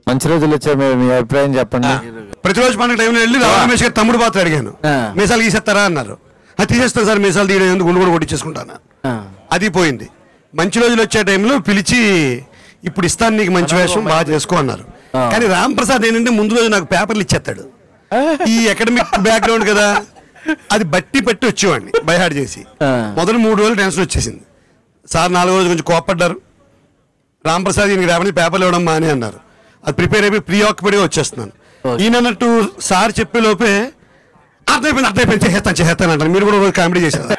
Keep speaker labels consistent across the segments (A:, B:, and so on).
A: మంచి రోజులు వచ్చాయి మీ- మీ అభిప్రాయం చెప్పండి
B: ప్రతిరోజు పండుగ టైంలో వెళ్ళి రావు రమేష్ గారు తమ్ముడు పాత్ర అడిగాను
C: ఆ.
B: మీసాలు గీసేస్తారా అన్నారు అది తీసేస్తాను సార్ మీసాలు తీయడం ఎందుకు గుండు కూడా కొట్టించేసుకుంటాను
C: ఆ.
B: అది పోయింది మంచి రోజులు వచ్చే టైంలో పిలిచి ఇప్పుడు ఇస్తాను నీకు మంచి వేషం బాగా చేసుకో అన్నారు కానీ రామ్ ప్రసాద్ ఏంటంటే ముందు రోజు నాకు పేపర్లు ఇచ్చేస్తాడు ఈ అకాడమిక్ బ్యాక్గ్రౌండ్ కదా అది బట్టి పట్టి వచ్చేవాడిని బైహాడ్ చేసి
C: ఆ.
B: మొదటి మూడు రోజులు టెన్షన్ వచ్చేసింది సార్ నాలుగో రోజు కొంచెం కోప్పడ్డారు రామ్ ప్రసాద్ ఈయనకి రేపటి పేపర్లు ఇవ్వడం మాని అన్నారు అది ప్రిపేర్ అయిపోయి ప్రీ ఆక్యుపైడ్గా వచ్చేస్తున్నాను ఈయన అన్నట్టు సార్ చెప్పే లోపే అర్థమైపోయింది అర్థమైపోయింది చేసేస్తాను చేసేస్తాను అంటారు మీరు కూడా రోజు కామెడీ చేశారు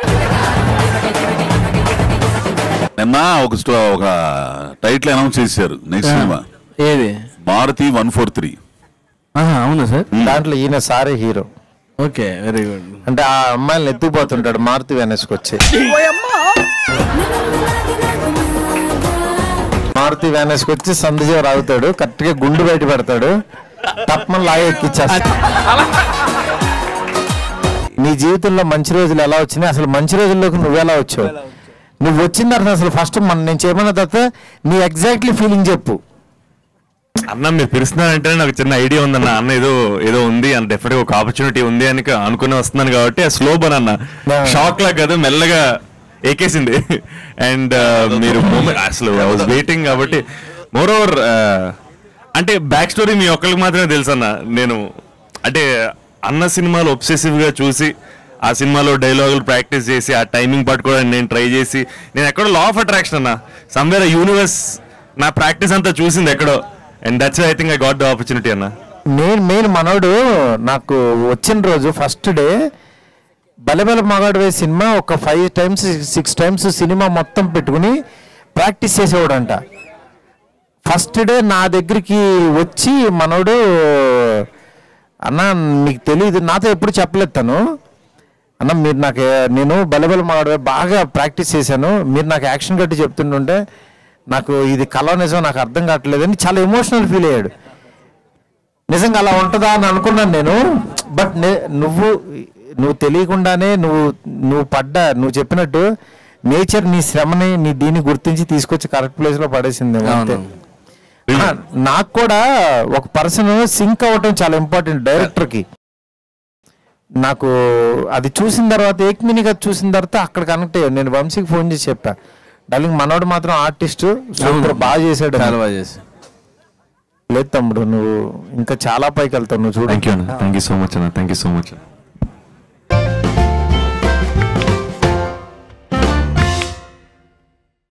D: నిన్న ఒక స్టో- ఒక టైటిల్ అనౌన్స్ చేశారు నెక్స్ట్ సినిమా
C: ఏది
D: మారుతి వన్ ఫోర్ త్రీ
C: ఆహా, అవునా సార్
A: దాంట్లో ఈయన సారే హీరో
C: ఓకే వెరీ గుడ్
A: అంటే ఆ అమ్మాయిని ఎత్తుకుపోతుంటాడు మారుతి వెనస్కి వచ్చి మారుతి వెనస్కి వచ్చి సందజీవ రాగుతాడు కరెక్ట్ గా గుండు బయట పెడతాడు తప్పమని లాగే ఎక్కిచ్చేస్తాడు నీ జీవితంలో మంచి రోజులు ఎలా వచ్చినాయి అసలు మంచి రోజుల్లోకి నువ్వెలా వచ్చావు నువ్వు వచ్చిన తర్వాత అసలు ఫస్ట్ మన నేను చేయమన్న తర్వాత నీ ఎగ్జాక్ట్లీ ఫీలింగ్ చెప్పు
E: అన్న మీరు పిలుస్తున్నారంటే నాకు చిన్న ఐడియా ఉందన్న అన్న ఏదో ఏదో ఉంది అండ్ డెఫినెట్ ఒక ఆపర్చునిటీ ఉంది అని క- అనుకుని వస్తున్నాను కాబట్టి స్లో బన్ అన్న
A: Yeah.
E: షాక్ లా కదా మెల్లగా ఎక్కేసింది అండ్ మీరు moment- అసలు ఐ వాజ్ వెయిటింగ్ కాబట్టి మోర్ ఓవర్ అంటే బ్యాక్ స్టోరీ మీ ఒక్కరికి మాత్రమే తెలుసు అన్న నేను అంటే అన్న సినిమాలు obsessive గా చూసి ఆ సినిమాలో డైలాగులు ప్రాక్టీస్ చేసి ఆ టైమింగ్ పట్టుకోవడానికి నేను ట్రై చేసి నేను ఎక్కడో లా ఆఫ్ అట్రాక్షన్ అన్న సమ్వేర్ యూనివర్స్ నా ప్రాక్టీస్ అంతా చూసింది ఎక్కడో and that's I think I got the opportunity అన్న
A: నేను మెయిన్ మనోడు నాకు వచ్చిన రోజు ఫస్ట్ డే బలబల మగాడు సినిమా ఒక ఫైవ్ టైమ్స్ సిక్స్ టైమ్స్ సినిమా మొత్తం పెట్టుకుని ప్రాక్టీస్ చేసేవాడంట ఫస్ట్ డే నా దగ్గరికి వచ్చి మనోడు అన్న మీకు తెలియదు నాతో ఎప్పుడు చెప్పలేదు తను అన్న మీరు నాకు నేను బలబల మగాడు బాగా ప్రాక్టీస్ చేశాను మీరు నాకు యాక్షన్ కట్టి చెప్తుంటుంటే నాకు ఇది కళ నిజం నాకు అర్థం కావట్లేదని చాలా ఎమోషనల్ ఫీల్ అయ్యాడు నిజంగా అలా ఉంటుందా అని అనుకున్నాను నేను బట్ నువ్వు నువ్వు తెలియకుండానే నువ్వు నువ్వు పడ్డ నువ్వు చెప్పినట్టు నేచర్ నీ శ్రమని నీ దీన్ని గుర్తించి తీసుకొచ్చి కరెక్ట్ ప్లేస్ లో పడేసింది అంతే. ఆ, నాకు కూడా ఒక పర్సన్ సింక్ అవ్వటం చాలా ఇంపార్టెంట్ డైరెక్టర్ కి నాకు అది చూసిన తర్వాత ఏక్మినిగా చూసిన తర్వాత అక్కడ కనెక్ట్ అయ్యాను నేను వంశీకి ఫోన్ చేసి చెప్పా డార్లింగ్ మనోడు మాత్రం ఆర్టిస్ట్ సూపర్ బాగా చేశాడు
C: చాలా బాగా చేసి
A: లేదు తమ్ముడు నువ్వు ఇంకా చాలా పైకి వెళ్తావు నువ్వు చూడు
E: థ్యాంక్ యూ అన్న థ్యాంక్ యూ సో మచ్ అన్న థ్యాంక్ యూ సో మచ్